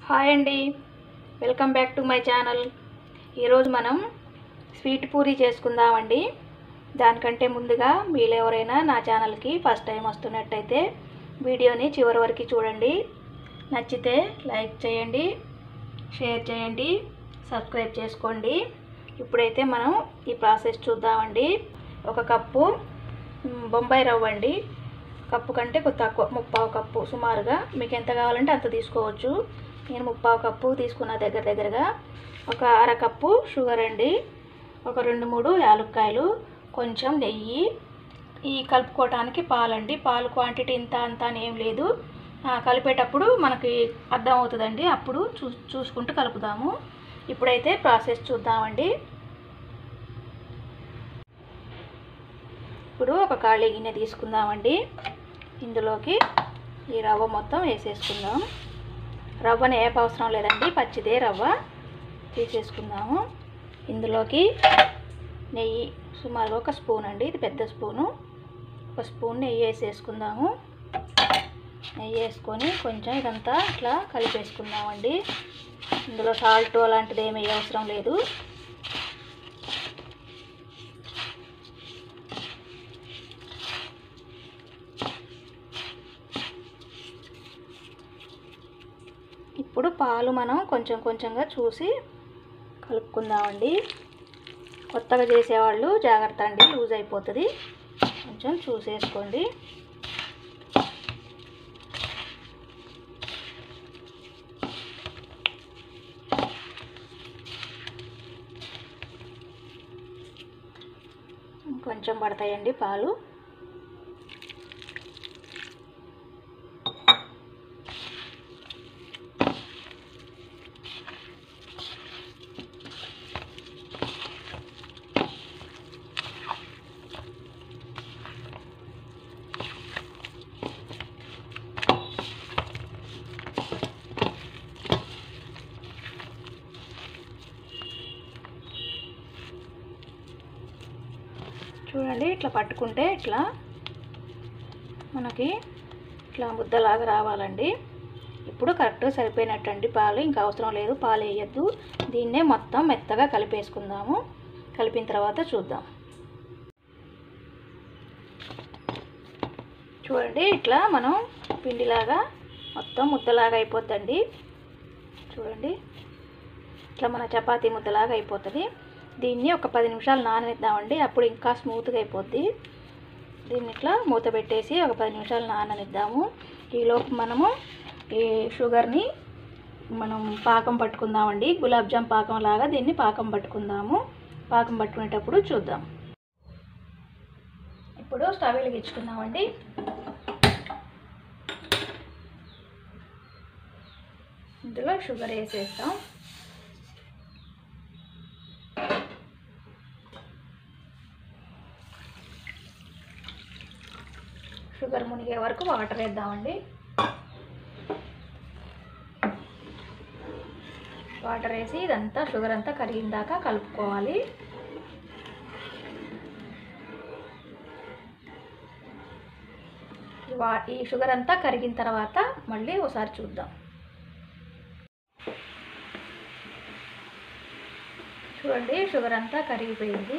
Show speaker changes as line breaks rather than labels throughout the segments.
hi అండి welcome back to my channel ఈరోజు మనం స్వీట్ పూరి చేసుకుందామండి దానికంటే ముందుగా మీరు ఎవరైనా నా ఛానల్కి ఫస్ట్ టైం వస్తున్నట్టయితే వీడియోని చివరి వరకు చూడండి నచ్చితే లైక్ చేయండి షేర్ చేయండి సబ్స్క్రైబ్ చేసుకోండి ఇప్పుడైతే మనం ఈ ప్రాసెస్ చూద్దామండి ఒక కప్పు మ్, బొంబాయి రవ్వ అండి కప్పు కంటే కొద్ది తక్కువ ముప్పావు కప్పు సుమారుగా మీకు ఎంత కావాలంటే అంత తీసుకోవచ్చు నేను ముప్పావు కప్పు తీసుకున్న దగ్గర దగ్గరగా ఒక అర కప్పు షుగర్ అండి ఒక రెండు మూడు యాలక్కాయలు కొంచెం నెయ్యి ఈ కలుపుకోవటానికి పాలండి పాలు క్వాంటిటీ ఇంత అంత అని ఏం లేదు ఆ, కలిపేటప్పుడు మనకి అర్థం అవుతుందండి అప్పుడు చూ చూసుకుంటూ కలుపుదాము ఇప్పుడైతే ప్రాసెస్ చూద్దామండి ఇప్పుడు ఒక ఖాళీ గిన్నె తీసుకుందామండి ఇందులోకి ఈ రవ్వ మొత్తం వేసేసుకుందాం రవ్వని ఏప అవసరం లేదండి పచ్చిదే రవ్వ తీసేసుకుందాము ఇందులోకి నెయ్యి సుమారుగా ఒక స్పూన్ అండి ఇది పెద్ద స్పూను ఒక స్పూన్ నెయ్యి వేసేసుకుందాము నెయ్యి వేసుకొని కొంచెం ఇదంతా ఇట్లా కలిపేసుకుందామండి ఇందులో సాల్ట్ అలాంటిది ఏమీ అవసరం లేదు ఇప్పుడు పాలు మనం కొంచెం కొంచెంగా చూసి కలుపుకుందామండి కొత్తగా చేసేవాళ్ళు జాగ్రత్త అండి లూజ్ అయిపోతుంది కొంచెం చూసేసుకోండి కొంచెం పడతాయండి పాలు చూడండి ఇట్లా పట్టుకుంటే ఇట్లా మనకి ఇట్లా ముద్దలాగా రావాలండి ఇప్పుడు కరెక్ట్గా సరిపోయినట్టండి పాలు ఇంకా అవసరం లేదు పాలు వేయద్దు దీన్నే మొత్తం మెత్తగా కలిపేసుకుందాము కలిపిన తర్వాత చూద్దాం చూడండి ఇట్లా మనం పిండిలాగా మొత్తం ముద్దలాగా అయిపోద్దండి చూడండి ఇట్లా మన చపాతీ ముద్దలాగా అయిపోతుంది దీన్ని ఒక పది నిమిషాలు నాననిద్దామండి అప్పుడు ఇంకా స్మూత్గా అయిపోద్ది దీన్ని ఇట్లా మూత పెట్టేసి ఒక పది నిమిషాలు నాననిద్దాము ఈలోపు మనము ఈ షుగర్ని మనం పాకం పట్టుకుందామండి గులాబ్ జామ్ పాకం లాగా దీన్ని పాకం పట్టుకుందాము పాకం పట్టుకునేటప్పుడు చూద్దాం ఇప్పుడు స్టవ్ వెలిగించుకుందామండి ఇందులో షుగర్ వేసేస్తాం షుగర్ మునిగే వరకు వాటర్ వేద్దామండి వాటర్ వేసి ఇదంతా షుగర్ అంతా కరిగిందాక కలుపుకోవాలి ఈ వా ఈ షుగర్ అంతా కరిగిన తర్వాత మళ్ళీ ఒకసారి చూద్దాం చూడండి షుగర్ అంతా కరిగిపోయింది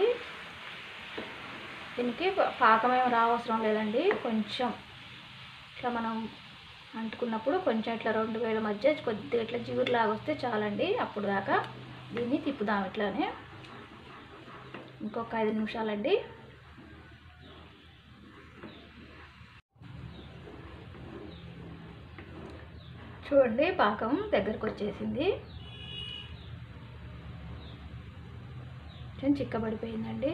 దీనికి పాకమేం రావసరం లేదండి కొంచెం ఇట్లా మనం అంటుకున్నప్పుడు కొంచెం ఇట్లా రెండు వేల మధ్య కొద్దిగా ఇట్లా జిగురులాగా వస్తే చాలండి అప్పుడు దాకా దీన్ని తిప్పుదాం ఇట్లానే ఇంకొక ఐదు నిమిషాలండి చూడండి పాకం దగ్గరకు వచ్చేసింది కొంచెం చిక్కబడిపోయిందండి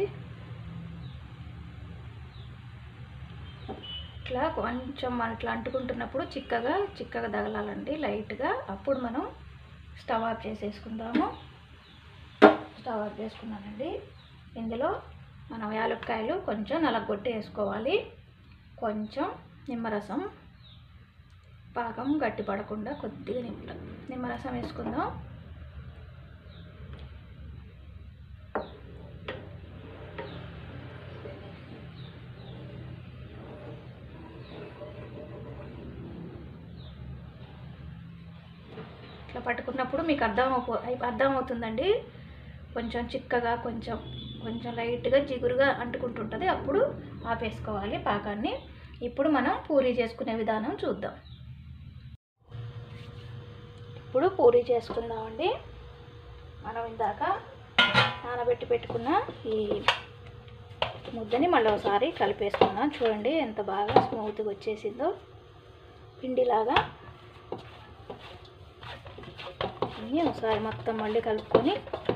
ఇట్లా కొంచెం మనం ఇట్లా అంటుకుంటున్నప్పుడు చిక్కగా చిక్కగా తగలాలండి లైట్గా అప్పుడు మనం స్టవ్ ఆఫ్ చేసేసుకుందాము స్టవ్ ఆఫ్ చేసుకున్నానండి ఇందులో మనం యాలక్కాయలు కొంచెం నలగొట్టి వేసుకోవాలి కొంచెం నిమ్మరసం పాకం గట్టి పడకుండా కొద్దిగా నిమ్మ నిమ్మరసం వేసుకుందాం ఇట్లా పట్టుకున్నప్పుడు మీకు అర్థం అయిపో అర్థం అవుతుందండి కొంచెం చిక్కగా కొంచెం కొంచెం లైట్గా జిగురుగా అంటుకుంటుంటుంది అప్పుడు ఆపేసుకోవాలి పాకాన్ని ఇప్పుడు మనం పూరీ చేసుకునే విధానం చూద్దాం ఇప్పుడు పూరీ చేసుకుందామండి మనం ఇందాక నానబెట్టి పెట్టుకున్న ఈ ముద్దని మళ్ళీ ఒకసారి కలిపేసుకుందాం చూడండి ఎంత బాగా స్మూత్గా వచ్చేసిందో పిండిలాగా అన్నీ ఒకసారి మొత్తం మళ్ళీ కలుపుకొని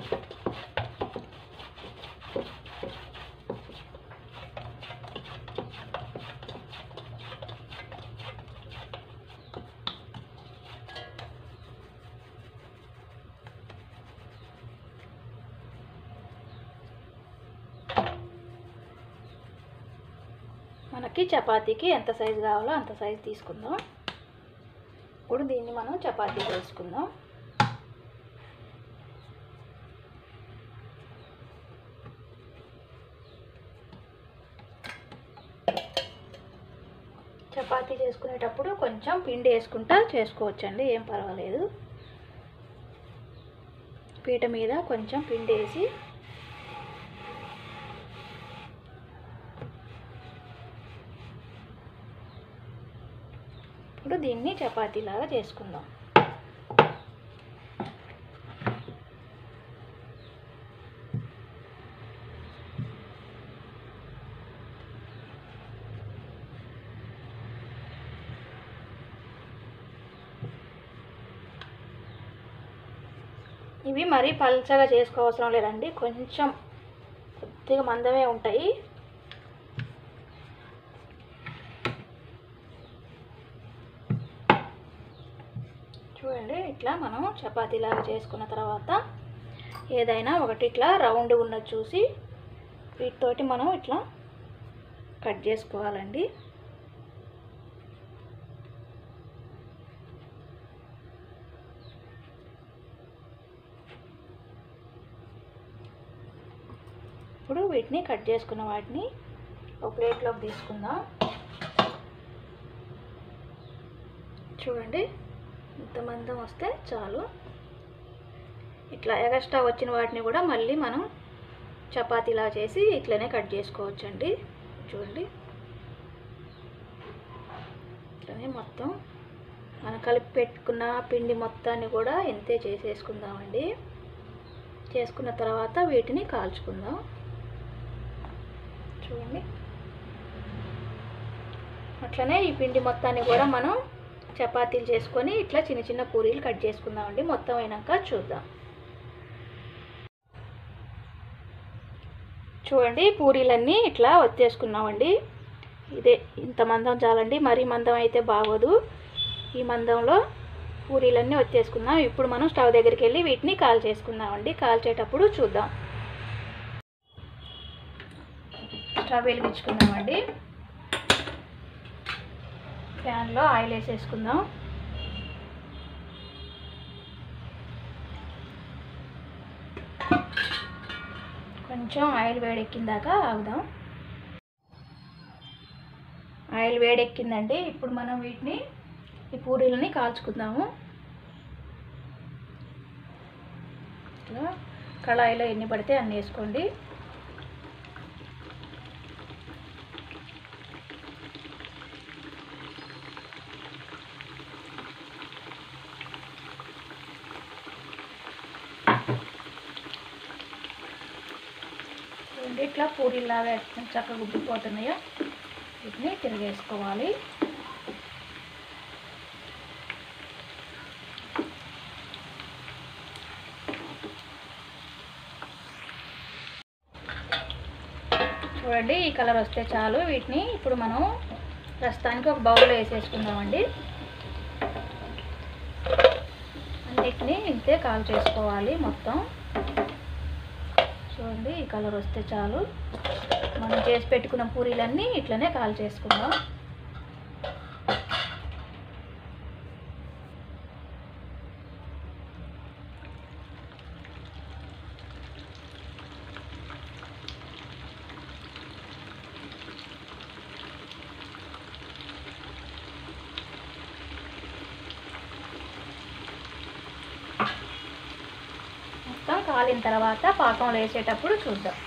మనకి చపాతీకి ఎంత సైజు కావాలో అంత సైజు తీసుకుందాం ఇప్పుడు దీన్ని మనం చపాతీ చేసుకుందాం చపాతీ చేసుకునేటప్పుడు కొంచెం పిండి వేసుకుంటా చేసుకోవచ్చండి ఏం పర్వాలేదు పీట మీద కొంచెం పిండి వేసి ఇప్పుడు దీన్ని చపాతీలాగా చేసుకుందాం ఇవి మరీ పల్చగా చేసుకోవసరం లేదండి కొంచెం కొద్దిగా మందమే ఉంటాయి చూడండి ఇట్లా మనం చపాతీలాగా చేసుకున్న తర్వాత ఏదైనా ఒకటి ఇట్లా రౌండ్ ఉన్నది చూసి వీటితోటి మనం ఇట్లా కట్ చేసుకోవాలండి ఇప్పుడు వీటిని కట్ చేసుకున్న వాటిని ఒక ప్లేట్లోకి తీసుకుందాం చూడండి ఇంత మందం వస్తే చాలు ఇట్లా ఎగస్ట్రా వచ్చిన వాటిని కూడా మళ్ళీ మనం చపాతీలా చేసి ఇట్లనే కట్ చేసుకోవచ్చండి చూడండి ఇట్లనే మొత్తం మనం కలిపి పెట్టుకున్న పిండి మొత్తాన్ని కూడా ఇంతే చేసేసుకుందామండి చేసుకున్న తర్వాత వీటిని కాల్చుకుందాం చూడండి అట్లనే ఈ పిండి మొత్తాన్ని కూడా మనం చపాతీలు చేసుకొని ఇట్లా చిన్న చిన్న పూరీలు కట్ చేసుకుందామండి మొత్తం అయినాక చూద్దాం చూడండి పూరీలన్నీ ఇట్లా వచ్చేసుకున్నామండి ఇదే ఇంత మందం చాలండి మరీ మందం అయితే బాగోదు ఈ మందంలో పూరీలన్నీ వచ్చేసుకుందాం ఇప్పుడు మనం స్టవ్ దగ్గరికి వెళ్ళి వీటిని కాల్ చేసుకుందామండి కాల్చేటప్పుడు చూద్దాం స్టవ్ వెలిగించుకుందామండి ప్యాన్లో ఆయిల్ వేసేసుకుందాం కొంచెం ఆయిల్ వేడెక్కిందాక ఆగుదాం ఆయిల్ వేడెక్కిందండి ఇప్పుడు మనం వీటిని ఈ పూరీలని కాల్చుకుందాము ఇట్లా కళాయిలో ఎన్ని పడితే అన్ని వేసుకోండి ఇట్లా పూరీలాగా చక్కగా గుడ్డిపోతున్నాయో వీటిని తిరిగేసుకోవాలి చూడండి ఈ కలర్ వస్తే చాలు వీటిని ఇప్పుడు మనం ప్రస్తుతానికి ఒక బౌల్లో వేసేసుకుందామండి అన్నిటిని ఇంతే కాల్ చేసుకోవాలి మొత్తం చూడండి ఈ కలర్ వస్తే చాలు మనం చేసి పెట్టుకున్న పూరీలన్నీ ఇట్లనే కాల్ చేసుకుందాం మొత్తం కాలిన తర్వాత పాకంలో వేసేటప్పుడు చూద్దాం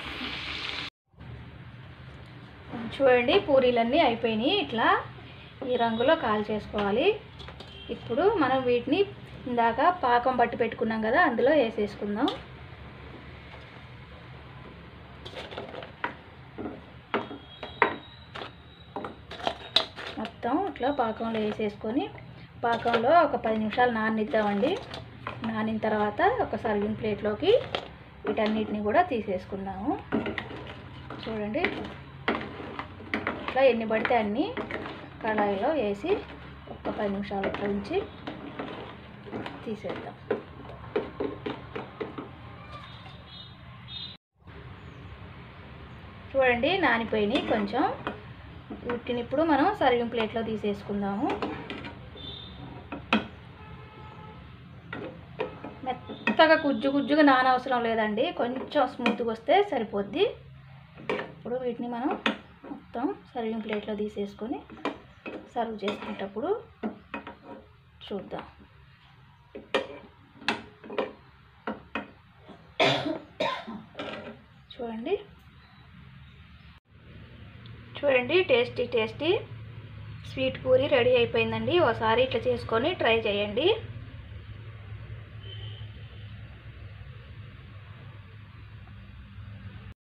చూడండి పూరీలన్నీ అయిపోయినాయి ఇట్లా ఈ రంగులో కాల్ చేసుకోవాలి ఇప్పుడు మనం వీటిని ఇందాక పాకం పట్టి పెట్టుకున్నాం కదా అందులో వేసేసుకుందాం మొత్తం ఇట్లా పాకంలో వేసేసుకొని పాకంలో ఒక పది నిమిషాలు నాననిద్దామండి నానిన తర్వాత ఒక సర్వింగ్ ప్లేట్లోకి వీటన్నిటిని కూడా తీసేసుకుందాము చూడండి ఇట్లా ఎన్ని పడితే అన్ని కళాయిలో వేసి ఒక పది నిమిషాలు ఇట్లా ఉంచి తీసేద్దాం చూడండి నానిపోయినాయి కొంచెం వీటిని ఇప్పుడు మనం సర్వింగ్ ప్లేట్లో తీసేసుకుందాము మెత్తగా గుజ్జు గుజ్జుగా నానవసరం లేదండి కొంచెం స్మూత్గా వస్తే సరిపోద్ది ఇప్పుడు వీటిని మనం మొత్తం సర్వింగ్ ప్లేట్లో తీసేసుకొని సర్వ్ చేసుకునేటప్పుడు చూద్దాం చూడండి చూడండి tasty tasty sweet puri ready అయిపోయిందండి ఒకసారి ఇట్లా చేసుకొని ట్రై చేయండి